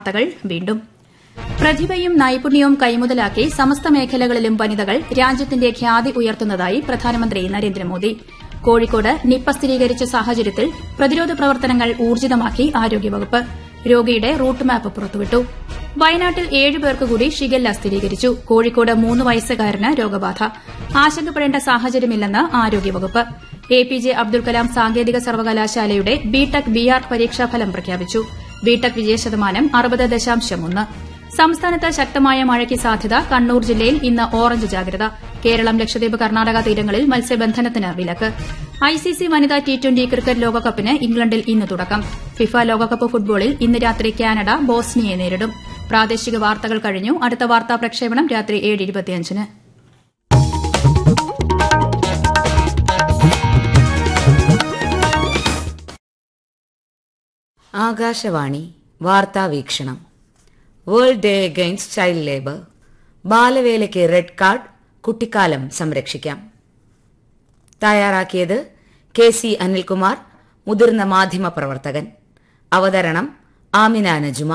വാർത്തകൾ വീണ്ടും പ്രതിഭയും നൈപുണ്യവും കൈമുതലാക്കി സമസ്ത മേഖലകളിലും വനിതകൾ രാജ്യത്തിന്റെ ഖ്യാതി ഉയർത്തുന്നതായി പ്രധാനമന്ത്രി നരേന്ദ്രമോദി കോഴിക്കോട് നിപ്പ സ്ഥിരീകരിച്ച സാഹചര്യത്തിൽ പ്രതിരോധ പ്രവർത്തനങ്ങൾ ഊർജിതമാക്കി ആരോഗ്യവകുപ്പ് രോഗിയുടെ റൂട്ട് മാപ്പ് പുറത്തുവിട്ടു വയനാട്ടിൽ ഏഴ് പേർക്ക് കൂടി ഷിഗല്ല സ്ഥിരീകരിച്ചു കോഴിക്കോട് മൂന്ന് വയസ്സുകാരന് രോഗബാധ ആശങ്കപ്പെടേണ്ട സാഹചര്യമില്ലെന്ന് ആരോഗ്യവകുപ്പ് A P J Abdul Kalam സാങ്കേതിക സർവകലാശാലയുടെ ബിടെക് ബിആർ പരീക്ഷാഫലം പ്രഖ്യാപിച്ചു ബിടെക് വിജയശതമാനം അറുപത് ദശാംശം ഒന്ന് സംസ്ഥാനത്ത് ശക്തമായ മഴയ്ക്ക് സാധ്യത കണ്ണൂർ ജില്ലയിൽ ഇന്ന് ഓറഞ്ച് ജാഗ്രത കേരളം ലക്ഷദ്വീപ് കർണാടക തീരങ്ങളിൽ മത്സ്യബന്ധനത്തിന് വിലക്ക് ഐസിസി വനിതാ ടി ട്വന്റി ക്രിക്കറ്റ് ലോകകപ്പിന് ഇംഗ്ലണ്ടിൽ ഇന്ന് തുടക്കം ഫിഫ ലോകകപ്പ് ഫുട്ബോളിൽ ഇന്ന് രാത്രി കാനഡ ബോസ്നിയെ നേരിടും പ്രാദേശിക വാർത്തകൾ കഴിഞ്ഞു അടുത്ത വാർത്താ പ്രക്ഷേപണം രാത്രി ഏഴ് ഇരുപത്തിയഞ്ചിന് ആകാശവാണി വാർത്താ വീക്ഷണം world day against child labour ബാലവേലയ്ക്ക് റെഡ് കാർഡ് കുട്ടിക്കാലം സംരക്ഷിക്കാം തയ്യാറാക്കിയത് കെ സി അനിൽകുമാർ മുതിർന്ന മാധ്യമ പ്രവർത്തകൻ അവതരണം ആമിന നജുമ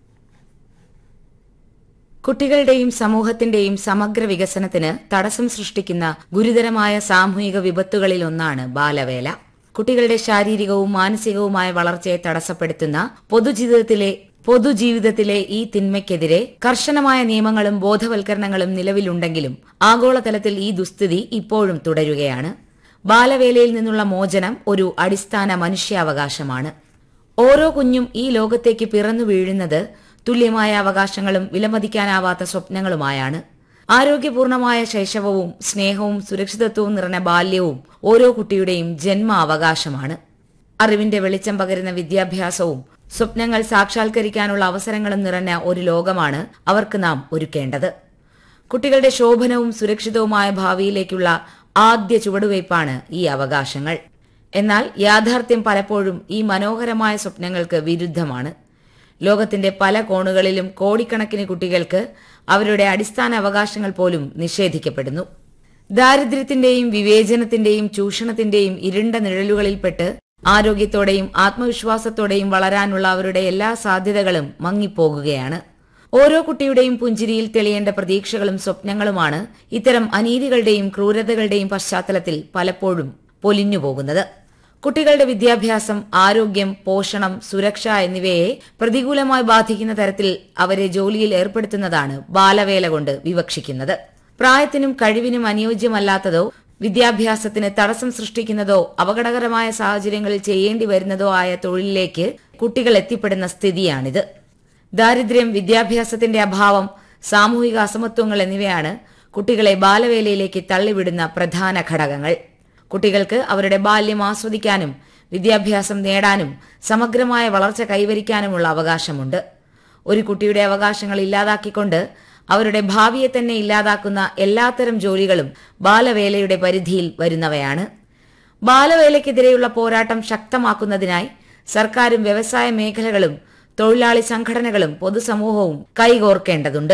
കുട്ടികളുടെയും സമൂഹത്തിന്റെയും സമഗ്ര വികസനത്തിന് തടസ്സം സൃഷ്ടിക്കുന്ന ഗുരുതരമായ സാമൂഹിക വിപത്തുകളിലൊന്നാണ് ബാലവേല കുട്ടികളുടെ ശാരീരികവും മാനസികവുമായ വളർച്ചയെ തടസ്സപ്പെടുത്തുന്ന പൊതുജീവിതത്തിലെ പൊതുജീവിതത്തിലെ ഈ തിന്മയ്ക്കെതിരെ കർശനമായ നിയമങ്ങളും ബോധവൽക്കരണങ്ങളും നിലവിലുണ്ടെങ്കിലും ആഗോളതലത്തിൽ ഈ ദുസ്ഥിതി ഇപ്പോഴും തുടരുകയാണ് ബാലവേലയിൽ നിന്നുള്ള മോചനം ഒരു അടിസ്ഥാന മനുഷ്യാവകാശമാണ് ഓരോ കുഞ്ഞും ഈ ലോകത്തേക്ക് പിറന്നു വീഴുന്നത് തുല്യമായ അവകാശങ്ങളും വിലമതിക്കാനാവാത്ത സ്വപ്നങ്ങളുമായാണ് ആരോഗ്യപൂർണമായ ശൈശവവും സ്നേഹവും സുരക്ഷിതത്വവും നിറഞ്ഞ ബാല്യവും ഓരോ കുട്ടിയുടെയും ജന്മ അവകാശമാണ് അറിവിന്റെ വെളിച്ചം പകരുന്ന വിദ്യാഭ്യാസവും സ്വപ്നങ്ങൾ സാക്ഷാത്കരിക്കാനുള്ള അവസരങ്ങളും നിറഞ്ഞ ഒരു ലോകമാണ് അവർക്ക് നാം ഒരുക്കേണ്ടത് കുട്ടികളുടെ ശോഭനവും സുരക്ഷിതവുമായ ഭാവിയിലേക്കുള്ള ആദ്യ ചുവടുവയ്പ്പാണ് ഈ അവകാശങ്ങൾ എന്നാൽ യാഥാർത്ഥ്യം പലപ്പോഴും ഈ മനോഹരമായ സ്വപ്നങ്ങൾക്ക് വിരുദ്ധമാണ് ലോകത്തിന്റെ പല കോണുകളിലും കോടിക്കണക്കിന് കുട്ടികൾക്ക് അവരുടെ അടിസ്ഥാന അവകാശങ്ങൾ പോലും നിഷേധിക്കപ്പെടുന്നു ദാരിദ്ര്യത്തിന്റെയും വിവേചനത്തിന്റെയും ചൂഷണത്തിന്റെയും ഇരുണ്ട നിഴലുകളിൽപ്പെട്ട് ആരോഗ്യത്തോടെയും ആത്മവിശ്വാസത്തോടെയും വളരാനുള്ള അവരുടെ എല്ലാ സാധ്യതകളും മങ്ങിപ്പോകുകയാണ് ഓരോ കുട്ടിയുടെയും പുഞ്ചിരിയിൽ തെളിയേണ്ട പ്രതീക്ഷകളും സ്വപ്നങ്ങളുമാണ് ഇത്തരം അനീതികളുടെയും ക്രൂരതകളുടെയും പശ്ചാത്തലത്തിൽ പലപ്പോഴും പൊലിഞ്ഞുപോകുന്നത് കുട്ടികളുടെ വിദ്യാഭ്യാസം ആരോഗ്യം പോഷണം സുരക്ഷ എന്നിവയെ പ്രതികൂലമായി ബാധിക്കുന്ന തരത്തിൽ അവരെ ജോലിയിൽ ഏർപ്പെടുത്തുന്നതാണ് ബാലവേല കൊണ്ട് വിവക്ഷിക്കുന്നത് പ്രായത്തിനും കഴിവിനും അനുയോജ്യമല്ലാത്തതോ വിദ്യാഭ്യാസത്തിന് തടസ്സം സൃഷ്ടിക്കുന്നതോ അപകടകരമായ സാഹചര്യങ്ങളിൽ ചെയ്യേണ്ടി വരുന്നതോ ആയ തൊഴിലിലേക്ക് കുട്ടികൾ എത്തിപ്പെടുന്ന സ്ഥിതിയാണിത് ദാരിദ്ര്യം വിദ്യാഭ്യാസത്തിന്റെ അഭാവം സാമൂഹിക അസമത്വങ്ങൾ എന്നിവയാണ് കുട്ടികളെ ബാലവേലയിലേക്ക് തള്ളിവിടുന്ന പ്രധാന ഘടകങ്ങൾ കുട്ടികൾക്ക് അവരുടെ ബാല്യം ആസ്വദിക്കാനും വിദ്യാഭ്യാസം നേടാനും സമഗ്രമായ വളർച്ച കൈവരിക്കാനുമുള്ള അവകാശമുണ്ട് ഒരു കുട്ടിയുടെ അവകാശങ്ങൾ ഇല്ലാതാക്കിക്കൊണ്ട് അവരുടെ ഭാവിയെ തന്നെ ഇല്ലാതാക്കുന്ന എല്ലാത്തരം ജോലികളും ബാലവേലയുടെ പരിധിയിൽ വരുന്നവയാണ് ബാലവേലയ്ക്കെതിരെയുള്ള പോരാട്ടം ശക്തമാക്കുന്നതിനായി സർക്കാരും വ്യവസായ മേഖലകളും തൊഴിലാളി സംഘടനകളും പൊതുസമൂഹവും കൈകോർക്കേണ്ടതുണ്ട്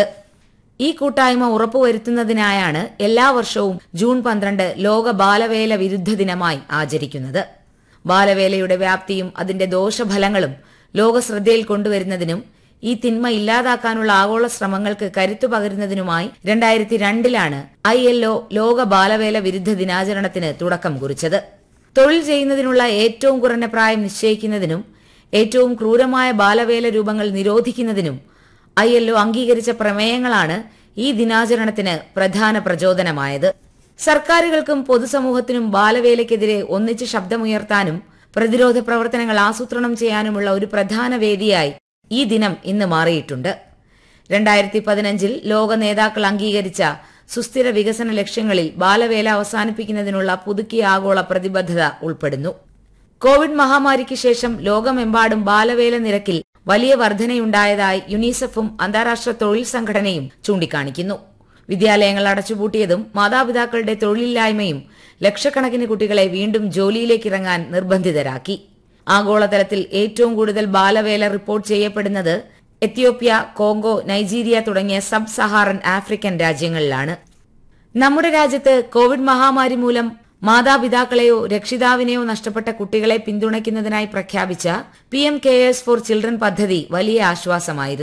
ഈ കൂട്ടായ്മ ഉറപ്പുവരുത്തുന്നതിനായാണ് എല്ലാ വർഷവും ജൂൺ പന്ത്രണ്ട് ലോക ബാലവേല വിരുദ്ധ ദിനമായി ആചരിക്കുന്നത് ബാലവേലയുടെ വ്യാപ്തിയും അതിന്റെ ദോഷഫലങ്ങളും ലോക ശ്രദ്ധയിൽ കൊണ്ടുവരുന്നതിനും ഈ തിന്മ ഇല്ലാതാക്കാനുള്ള ആഗോള ശ്രമങ്ങൾക്ക് കരുത്തു പകരുന്നതിനുമായി രണ്ടായിരത്തി രണ്ടിലാണ് ഐ എൽ ഒ ലോക ബാലവേല വിരുദ്ധ ദിനാചരണത്തിന് തുടക്കം കുറിച്ചത് തൊഴിൽ ചെയ്യുന്നതിനുള്ള ഏറ്റവും കുറഞ്ഞ പ്രായം നിശ്ചയിക്കുന്നതിനും ഏറ്റവും ക്രൂരമായ ബാലവേല രൂപങ്ങൾ നിരോധിക്കുന്നതിനും ഐ എൽ ഒ അംഗീകരിച്ച പ്രമേയങ്ങളാണ് ഈ ദിനാചരണത്തിന് പ്രധാന പ്രചോദനമായത് സർക്കാരുകൾക്കും പൊതുസമൂഹത്തിനും ബാലവേലയ്ക്കെതിരെ ഒന്നിച്ച് ശബ്ദമുയർത്താനും പ്രതിരോധ പ്രവർത്തനങ്ങൾ ആസൂത്രണം ചെയ്യാനുമുള്ള ഒരു പ്രധാന വേദിയായി ഈ ദിനം ഇന്ന് മാറിയിട്ടുണ്ട് രണ്ടായിരത്തി പതിനഞ്ചിൽ ലോക നേതാക്കൾ അംഗീകരിച്ച സുസ്ഥിര വികസന ലക്ഷ്യങ്ങളിൽ ബാലവേല അവസാനിപ്പിക്കുന്നതിനുള്ള പുതുക്കിയ ആഗോള പ്രതിബദ്ധത ഉൾപ്പെടുന്നു കോവിഡ് മഹാമാരിക്ക് ശേഷം ലോകമെമ്പാടും ബാലവേല നിരക്കിൽ വലിയ വർധനയുണ്ടായതായി യുനിസെഫും അന്താരാഷ്ട്ര തൊഴിൽ സംഘടനയും ചൂണ്ടിക്കാണിക്കുന്നു വിദ്യാലയങ്ങൾ അടച്ചുപൂട്ടിയതും മാതാപിതാക്കളുടെ തൊഴിലില്ലായ്മയും ലക്ഷക്കണക്കിന് കുട്ടികളെ വീണ്ടും ജോലിയിലേക്കിറങ്ങാൻ നിർബന്ധിതരാക്കി ആഗോളതലത്തിൽ ഏറ്റവും കൂടുതൽ ബാലവേല റിപ്പോർട്ട് ചെയ്യപ്പെടുന്നത് എത്യോപ്യ കോങ്കോ നൈജീരിയ തുടങ്ങിയ സബ് സഹാറൻ ആഫ്രിക്കൻ രാജ്യങ്ങളിലാണ് നമ്മുടെ രാജ്യത്ത് കോവിഡ് മഹാമാരി മൂലം മാതാപിതാക്കളെയോ രക്ഷിതാവിനെയോ നഷ്ടപ്പെട്ട കുട്ടികളെ പിന്തുണയ്ക്കുന്നതിനായി പ്രഖ്യാപിച്ച P M CARES for children പദ്ധതി വലിയ ആശ്വാസമായിരുന്നു